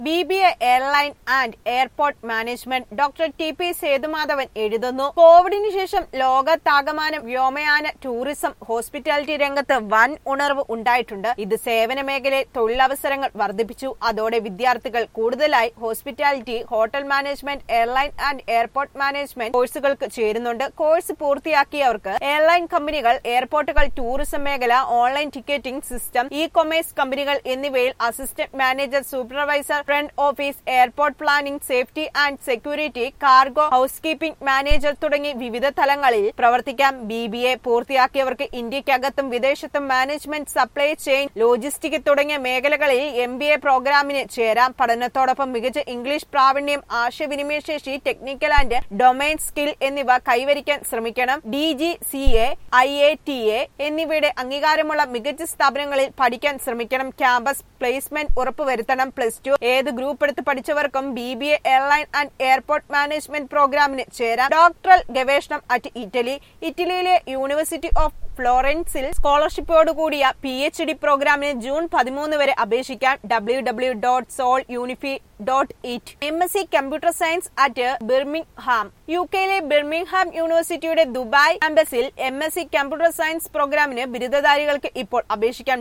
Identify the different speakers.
Speaker 1: B B A airline and airport management doctor T P Sethumadhavan എഴുതുന്നു കോവിഡിന് ശേഷം ലോകത്താകമാനം വ്യോമയാന ടൂറിസം ഹോസ്പിറ്റാലിറ്റി രംഗത്ത് വൻ ഉണർവ് ഉണ്ടായിട്ടുണ്ട് ഇത് സേവന മേഖലയിൽ തൊഴിലവസരങ്ങൾ വർദ്ധിപ്പിച്ചു അതോടെ വിദ്യാർത്ഥികൾ കൂടുതലായി hospitality hotel management airline and airport management കോഴ്സുകൾക്ക് ചേരുന്നുണ്ട് കോഴ്സ് പൂർത്തിയാക്കിയവർക്ക് എയർലൈൻ കമ്പനികൾ എയർപോർട്ടുകൾ ടൂറിസം മേഖല online ticketing system e commerce കമ്പനികൾ എന്നിവയിൽ assistant manager supervisor front office airport planning safety and security cargo housekeeping manager തുടങ്ങി വിവിധ തലങ്ങളിൽ പ്രവർത്തിക്കാം ബി ബി എ പൂർത്തിയാക്കിയവർക്ക് ഇന്ത്യക്കകത്തും വിദേശത്തും മാനേജ്മെന്റ് സപ്ലൈ ചെയിൻ ലോജിസ്റ്റിക് തുടങ്ങിയ മേഖലകളിൽ എം ബി എ പ്രോഗ്രാമിന് ചേരാം പഠനത്തോടൊപ്പം മികച്ച ഇംഗ്ലീഷ് പ്രാവീണ്യം ആശയവിനിമയ ശേഷി ടെക്നിക്കൽ ആൻഡ് ഡൊമൈൻ സ്കിൽ എന്നിവ കൈവരിക്കാൻ ശ്രമിക്കണം D G C A I A T A എന്നിവയുടെ അംഗീകാരമുള്ള മികച്ച സ്ഥാപനങ്ങളിൽ പഠിക്കാൻ ശ്രമിക്കണം ക്യാമ്പസ് പ്ലേസ്മെന്റ് ഉറപ്പുവരുത്തണം പ്ലസ് ടു ഏത് ഗ്രൂപ്പ് എടുത്ത് പഠിച്ചവർക്കും B B A airline and airport management പ്രോഗ്രാമിന് ചേരാം ഡോക്ടറൽ ഗവേഷണം അറ്റ് ഇറ്റലി ഇറ്റലിയിലെ യൂണിവേഴ്സിറ്റി ഓഫ് ഫ്ലോറൻസിൽ സ്കോളർഷിപ്പോട് കൂടിയ പി എച്ച് ഡി പ്രോഗ്രാമിന് ജൂൺ പതിമൂന്ന് വരെ അപേക്ഷിക്കാം W W dot sol unifi dot it M S C computer science at Birmingham U കെയിലെ ബിർമിംഗ്ഹാം യൂണിവേഴ്സിറ്റിയുടെ ദുബായ് ക്യാമ്പസിൽ M S C computer science പ്രോഗ്രാമിന് ബിരുദധാരികൾക്ക് ഇപ്പോൾ അപേക്ഷിക്കാം